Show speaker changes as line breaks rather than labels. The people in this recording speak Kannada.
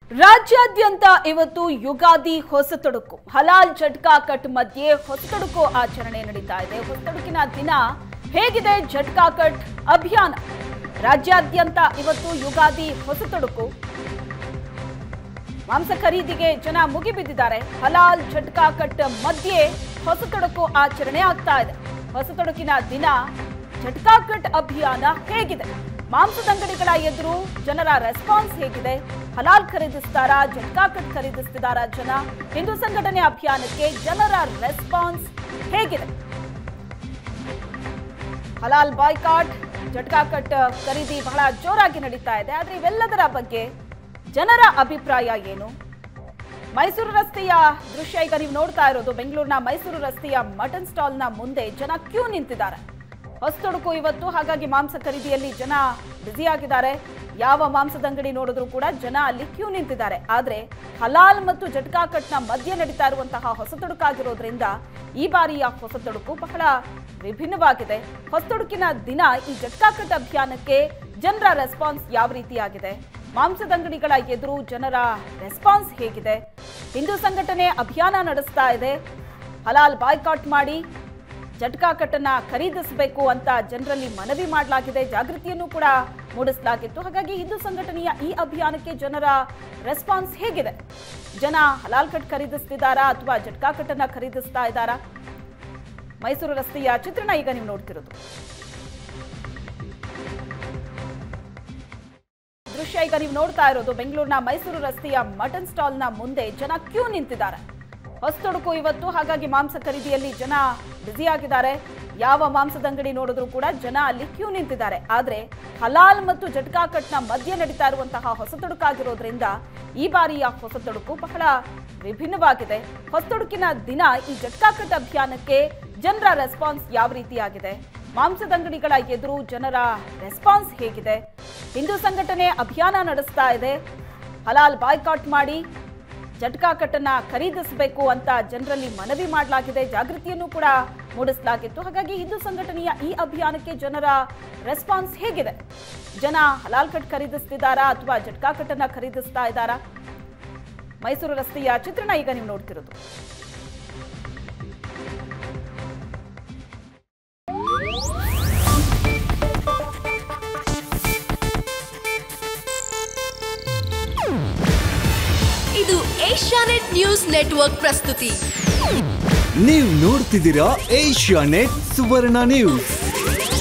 ರಾಜ್ಯಾದ್ಯಂತ ಇವತ್ತು ಯುಗಾದಿ ಹೊಸತೊಡುಕು ಹಲಾಲ್ ಜಟ್ಕಾ ಕಟ್ ಮಧ್ಯೆ ಹೊಸತೊಡುಕು ಆಚರಣೆ ನಡೀತಾ ಇದೆ ಹೊಸತೊಡುಕಿನ ದಿನ ಹೇಗಿದೆ ಜಟ್ಕಾ ಕಟ್ ಅಭಿಯಾನ ರಾಜ್ಯಾದ್ಯಂತ ಇವತ್ತು ಯುಗಾದಿ ಹೊಸತೊಡುಕು ಮಾಂಸ ಖರೀದಿಗೆ ಜನ ಮುಗಿಬಿದ್ದಿದ್ದಾರೆ ಹಲಾಲ್ ಜಟ್ಕಾ ಕಟ್ ಮಧ್ಯೆ ಹೊಸತೊಡುಕು ಆಚರಣೆ ಆಗ್ತಾ ಇದೆ ಹೊಸತೊಡುಕಿನ ದಿನ ಜಟ್ಕಾ ಕಟ್ ಅಭಿಯಾನ ಹೇಗಿದೆ ಮಾಂಸದಂಗಡಿಗಳ ಎದುರು ಜನರ ರೆಸ್ಪಾನ್ಸ್ ಹೇಗಿದೆ ಹಲಾಲ್ ಖರೀದಿಸ್ತಾರಾ ಜಟ್ಕಾ ಕಟ್ ಖರೀದಿಸ್ತಿದಾರಾ ಜನ ಹಿಂದೂ ಸಂಘಟನೆ ಅಭಿಯಾನಕ್ಕೆ ಜನರ ರೆಸ್ಪಾನ್ಸ್ ಹೇಗಿದೆ ಹಲಾಲ್ ಬಾಯ್ಕಾಟ್ ಜಟ್ಕಾ ಕಟ್ ಖರೀದಿ ಬಹಳ ಜೋರಾಗಿ ನಡೀತಾ ಇದೆ ಆದ್ರೆ ಇವೆಲ್ಲದರ ಬಗ್ಗೆ ಜನರ ಅಭಿಪ್ರಾಯ ಏನು ಮೈಸೂರು ರಸ್ತೆಯ ದೃಶ್ಯ ಈಗ ನೀವು ನೋಡ್ತಾ ಇರೋದು ಬೆಂಗಳೂರಿನ ಮೈಸೂರು ರಸ್ತೆಯ ಮಟನ್ ಸ್ಟಾಲ್ನ ಮುಂದೆ ಜನ ಕ್ಯೂ ನಿಂತಿದ್ದಾರೆ ಹೊಸತೊಡುಕು ಇವತ್ತು ಹಾಗಾಗಿ ಮಾಂಸ ಖರೀದಿಯಲ್ಲಿ ಜನ ಬ್ಯುಸಿಯಾಗಿದ್ದಾರೆ ಯಾವ ಮಾಂಸದ ಅಂಗಡಿ ನೋಡಿದ್ರು ಕೂಡ ಜನ ಅಲ್ಲಿ ಕ್ಯೂ ನಿಂತಿದ್ದಾರೆ ಆದ್ರೆ ಹಲಾಲ್ ಮತ್ತು ಜಟ್ಕಾ ಕಟ್ನ ಮಧ್ಯೆ ನಡೀತಾ ಇರುವಂತಹ ಹೊಸತೊಡುಕಾಗಿರೋದ್ರಿಂದ ಈ ಬಾರಿಯ ಹೊಸತೊಡುಕು ಬಹಳ ವಿಭಿನ್ನವಾಗಿದೆ ಹೊಸತೊಡುಕಿನ ದಿನ ಈ ಜಟ್ಕಾ ಕಟ್ ಅಭಿಯಾನಕ್ಕೆ ಜನರ ರೆಸ್ಪಾನ್ಸ್ ಯಾವ ರೀತಿಯಾಗಿದೆ ಮಾಂಸದಂಗಡಿಗಳ ಎದುರು ಜನರ ರೆಸ್ಪಾನ್ಸ್ ಹೇಗಿದೆ ಹಿಂದೂ ಸಂಘಟನೆ ಅಭಿಯಾನ ನಡೆಸ್ತಾ ಇದೆ ಹಲಾಲ್ ಬಾಯ್ಕಾಟ್ ಮಾಡಿ ಜಟ್ಕಾ ಕಟ್ಟನ್ನ ಖರೀದಿಸಬೇಕು ಅಂತ ಜನರಲ್ಲಿ ಮನವಿ ಮಾಡಲಾಗಿದೆ ಜಾಗೃತಿಯನ್ನು ಕೂಡ ಮೂಡಿಸಲಾಗಿತ್ತು ಹಾಗಾಗಿ ಹಿಂದೂ ಸಂಘಟನೆಯ ಈ ಅಭಿಯಾನಕ್ಕೆ ಜನರ ರೆಸ್ಪಾನ್ಸ್ ಹೇಗಿದೆ ಜನ ಹಲಾಲ್ ಕಟ್ ಖರೀದಿಸ್ತಿದ್ದಾರಾ ಅಥವಾ ಜಟ್ಕಾ ಕಟ್ಟನ್ನ ಖರೀದಿಸ್ತಾ ಇದ್ದಾರಾ ಮೈಸೂರು ರಸ್ತೆಯ ಚಿತ್ರಣ ಈಗ ನೀವು ನೋಡ್ತಿರೋದು ದೃಶ್ಯ ಈಗ ನೀವು ನೋಡ್ತಾ ಇರೋದು ಬೆಂಗಳೂರಿನ ಮೈಸೂರು ರಸ್ತೆಯ ಮಟನ್ ಸ್ಟಾಲ್ನ ಮುಂದೆ ಜನ ಕ್ಯೂ ನಿಂತಿದ್ದಾರೆ ಹೊಸತೊಡುಕು ಇವತ್ತು ಹಾಗಾಗಿ ಮಾಂಸ ಖರೀದಿಯಲ್ಲಿ ಜನ ಬ್ಯುಸಿಯಾಗಿದ್ದಾರೆ ಯಾವ ಮಾಂಸದ ಅಂಗಡಿ ನೋಡಿದ್ರು ಕೂಡ ಜನ ಅಲ್ಲಿ ಕ್ಯೂ ನಿಂತಿದ್ದಾರೆ ಆದ್ರೆ ಹಲಾಲ್ ಮತ್ತು ಜಟ್ಕಾ ಕಟ್ನ ಮಧ್ಯೆ ನಡೀತಾ ಇರುವಂತಹ ಹೊಸತೊಡುಕಾಗಿರೋದ್ರಿಂದ ಈ ಬಾರಿಯ ಹೊಸತೊಡುಕು ಬಹಳ ವಿಭಿನ್ನವಾಗಿದೆ ಹೊಸತೊಡುಕಿನ ದಿನ ಈ ಜಟ್ಕಾ ಕಟ್ ಅಭಿಯಾನಕ್ಕೆ ಜನರ ರೆಸ್ಪಾನ್ಸ್ ಯಾವ ರೀತಿಯಾಗಿದೆ ಮಾಂಸದಂಗಡಿಗಳ ಎದುರು ಜನರ ರೆಸ್ಪಾನ್ಸ್ ಹೇಗಿದೆ ಹಿಂದೂ ಸಂಘಟನೆ ಅಭಿಯಾನ ನಡೆಸ್ತಾ ಇದೆ ಹಲಾಲ್ ಬಾಯ್ಕಾಟ್ ಮಾಡಿ ಜಟ್ಕಾ ಕಟ್ಟನ್ನ ಖರೀದಿಸಬೇಕು ಅಂತ ಜನರಲ್ಲಿ ಮನವಿ ಮಾಡಲಾಗಿದೆ ಜಾಗೃತಿಯನ್ನು ಕೂಡ ಮೂಡಿಸಲಾಗಿತ್ತು ಹಾಗಾಗಿ ಹಿಂದೂ ಸಂಘಟನೆಯ ಈ ಅಭಿಯಾನಕ್ಕೆ ಜನರ ರೆಸ್ಪಾನ್ಸ್ ಹೇಗಿದೆ ಜನ ಹಲಾಲ್ ಕಟ್ ಖರೀದಿಸ್ತಿದ್ದಾರಾ ಅಥವಾ ಜಟ್ಕಾ ಕಟ್ಟನ್ನ ಖರೀದಿಸ್ತಾ ಇದ್ದಾರಾ ಮೈಸೂರು ರಸ್ತೆಯ ಚಿತ್ರಣ ಈಗ ನೀವು ನೋಡ್ತಿರೋದು
ಇದು ಏಷ್ಯಾನೆಟ್ ನ್ಯೂಸ್ ನೆಟ್ವರ್ಕ್ ಪ್ರಸ್ತುತಿ
ನೀವು ನೋಡ್ತಿದ್ದೀರಾ ಏಷ್ಯಾ ನೆಟ್ ಸುವರ್ಣ ನ್ಯೂಸ್